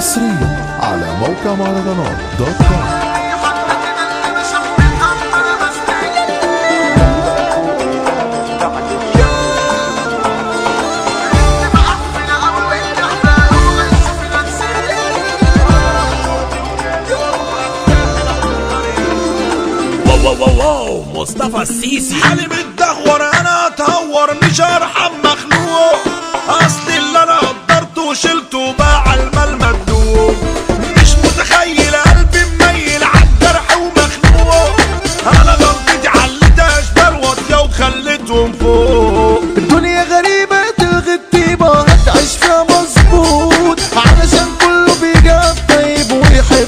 حصريا على موقع مهرجانات دوت كوم واو واو واو واو مصطفى السيسي حالي متدهور انا اتهور مش هرحم مخلوق اصل اللي انا قدرته وشلته باع المال مدلوق مش متخيل قلبي مميل عالجرح ومخنوق انا غلطتي عليتها اشبال واطيه وخليتهم فوق الدنيا غريبة تلغي الطيبة هتعيش فيها مظبوط علشان كله بيجاب طيب ويحب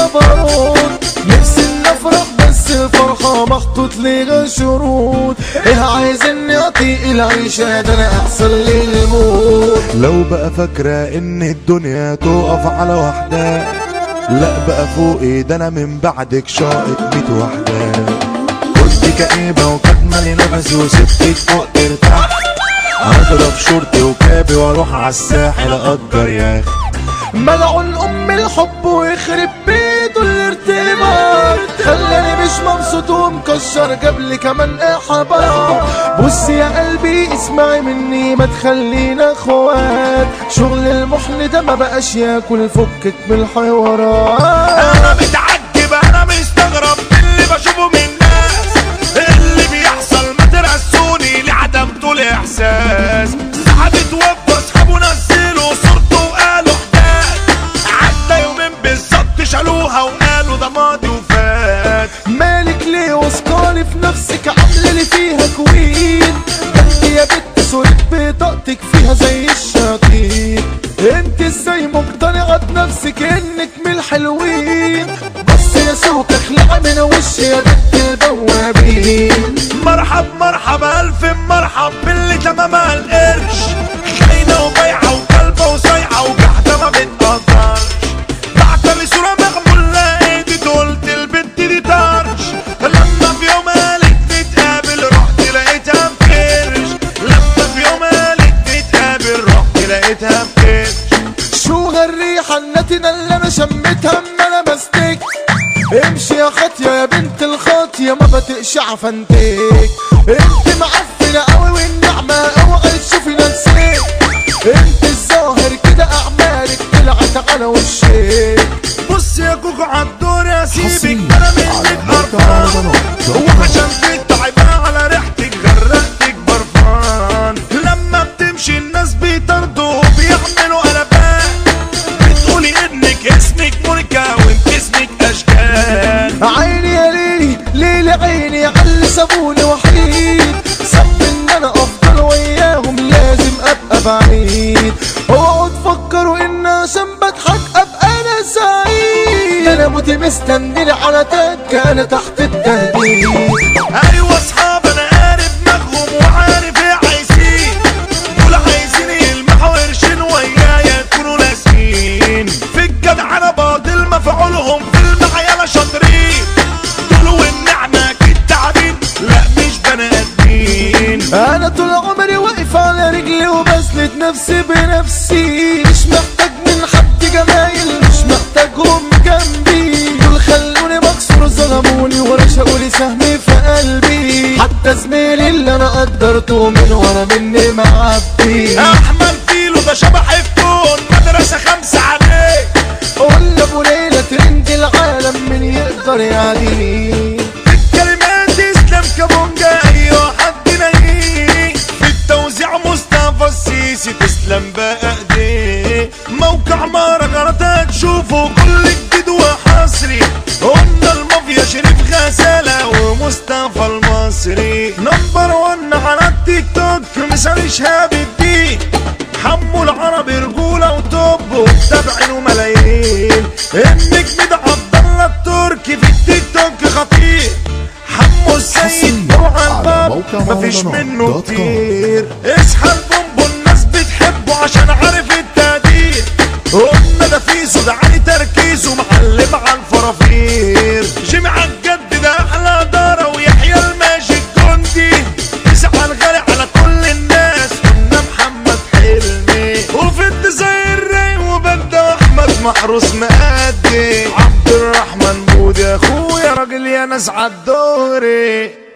الجبروت نفسي اني افرح بس الفرحة محطوط ليها شروط ايه عايز اني اطيق العيشة ده انا احسن لي الموت لو بقى فاكرة ان الدنيا تقف على واحدة لا بقى فوقي ده انا من بعدك شاقط ميت واحدة كنت كئيبة وكاتمة لي نفسي وسبتك فوق ترتاح اضرب شورتي وكابي واروح على الساحل اقدر يا اخي ملعون ام الحب ويخرب بيته الارتباط خلاني مش مبسوط ومكشر جاب لي كمان احباط بص يا قلبي اسمعي مني ما تخلينا اخوات شغل المحن ده ما بقاش ياكل فكك من الحوارات انا متعجب انا مستغرب من اللي بشوفه من الناس اللي بيحصل ما ترسوني لعدم طول احساس ساعات توفى اصحابه نزلوا صورته وقالوا حداد عدى يومين بالظبط شالوها وقالوا ده ماضي وفات مالك ليه واثقالي في نفسك عامله لي فيها كوين ده انت يا بنت صورة بطاقتك فيها زي الشياطين انت ازاي مقتنعة بنفسك انك من الحلوين بس يا سوق اخلعي من وشي يا بنت البوابين مرحب مرحب الف مرحب باللي تمامها القرش خاينه وبايعه وكلبه وصايعه وجحده ما بتقدرش بعت لي صوره مغموله ايدي قلت البت دي طرش لما في يوم قالت نتقابل رحت لقيتها بكرش لما في يوم قالت نتقابل رحت لقيتها بكرش شو هالريحة النتنة اللي انا شميتها اما انا بستك امشي يا خاطية يا بنت الخاطية ما بتقش عفنتك انت معفنة قوي والنعمة اوعي تشوفي نفسك انت الظاهر كده اعمالك طلعت على وشك بص يا كوكو عالدور يا سيبك حصرياً انا على منك موقع قرفان مهرجانات دوت كوم. وعشان تتعب على ريحتك غرقتك برفان لما بتمشي الناس بيطردوا وبيعملوا قلبان بتقولي انك اسمك مونيكا وانت اسمك اشكال عيني يا ليلي ليلي عيني على سابوني وحيد صب ان انا افضل وياهم لازم ابقى بعيد اوعوا تفكروا ان عشان بضحك ابقى انا سعيد انا موتي مستنيني على تكه انا تحت التهديد ايوه اصحاب انا قارب دماغهم وعارف ايه عايزين دول عايزين يلمحوا قرشين ويايا يكونوا ناسين في الجدعنة باطل مفعولهم في المعيلة شاطرين دول والنعمة كالتعبين لا مش بني ادمين انا طول عمري واقف على رجلي وبسند نفسي بنفسي مش محتاج من حد جمايل مش محتاجهم جنبي دول خلوني مكسور ظلموني ورا شقولي سهمي في قلبي حتى زميلي اللي انا قدرته من ورا مني معبي احمد فيلو ده شبح الكون مدرسة خمسة عليه قول ابو ليلى ترند العالم من يقدر يعديني الكلمات اسلام كابونجا ايوه حد نايم في التوزيع مصطفى السيسي تسلم بقى ايديه موقع مهرجانات هتشوفه كل جديد وحصري قلنا المافيا شريف غسالة ومصطفى المصري نمبر ون على التيك توك مثال شهاب الدين حمو العربي رجولة وطب ومتابعينه ملايين النجم ده عبد الله التركي في التيك توك خطير حمو السيد حصرياً اوعى على الباب موقع مفيش مهرجانات منه دوت كوم. كتير اصحى البومبو الناس بتحبه عشان عارف التقدير قلنا ده فيزو ده عالي تركيزه معلم على الفرافير جمع الجد ده احلى دارة ويحيى الماجيك جندي يزعل غالي على كل الناس قلنا محمد حلمي وفي الديزاين راي وبدا احمد محروس مأدي عبد الرحمن بود يا اخويا راجل يا ناس عالدوري